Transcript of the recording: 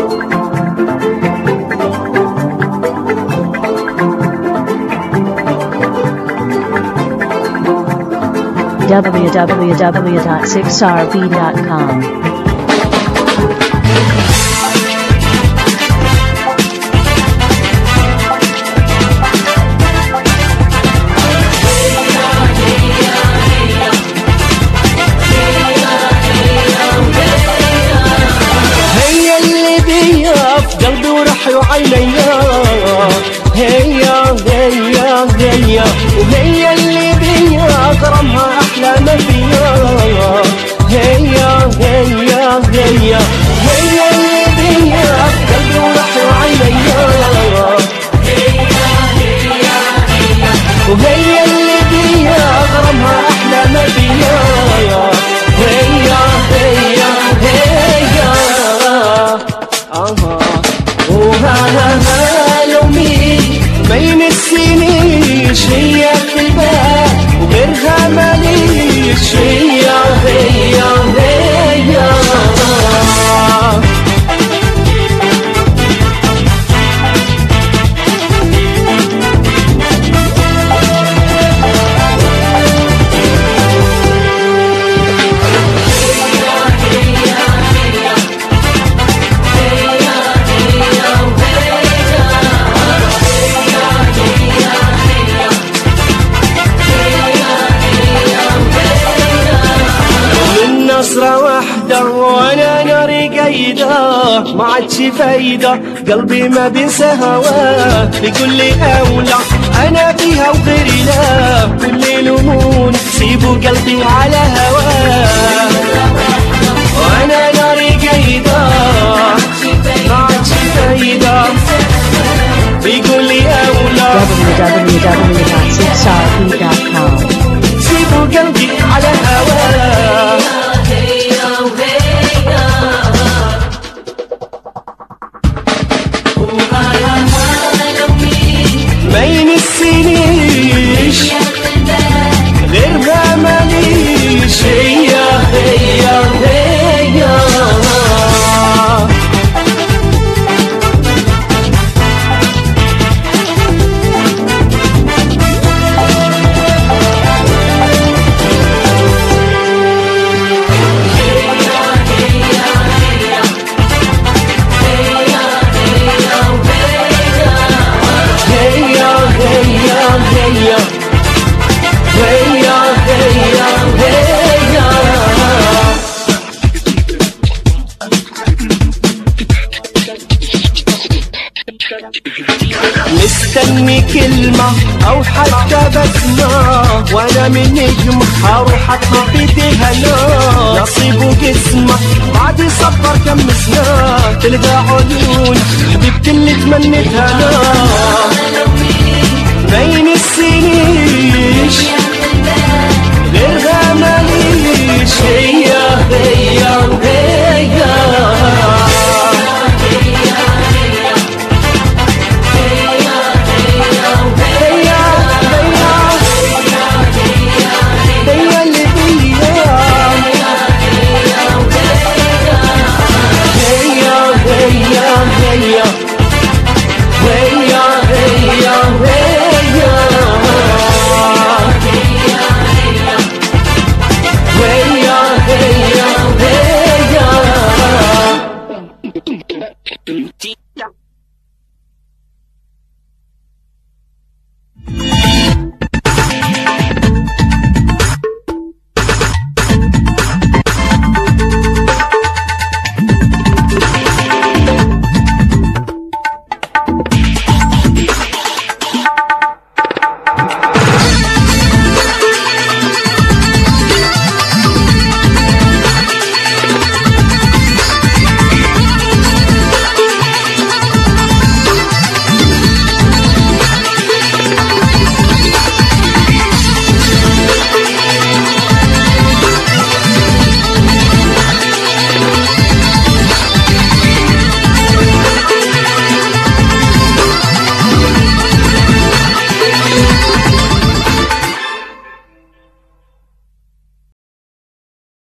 www.6rb.com. هي اللي بيا في قلبي وروحي وعيني هي هي هي وهي اللي بيا غرامها احلى ما فيا هي هي هي هي اللي بيا في قلبي وروحي وعيني وهي اللي بيا غرامها احلى ما فيا هي هي هي اها وها لو مين بين السنين هي في الباب وغيرها ماليش هي هي هي من نصرة واحدة وانا ناري قايدة ما عادش فايدة قلبي ما بينسى هواه بكل أولى أنا فيها وغيري لا كل لمون سيبوا قلبي على هواه وانا ناري قايدة ما عادش فايدة بيقول لي أولى www.6rb.com. سيبوا قلبي على هواه بين السنين غير ما ماليش هي هي هي هي هي هي هي هي هي مستني كلمة أو حتى بسمة وأنا من نجم هروح أطلع بيدي هلا نصيب وقسمة بعد صبر كم سنة تلقى عيون حبيبتي اللي تمنيتها أنا بين السنين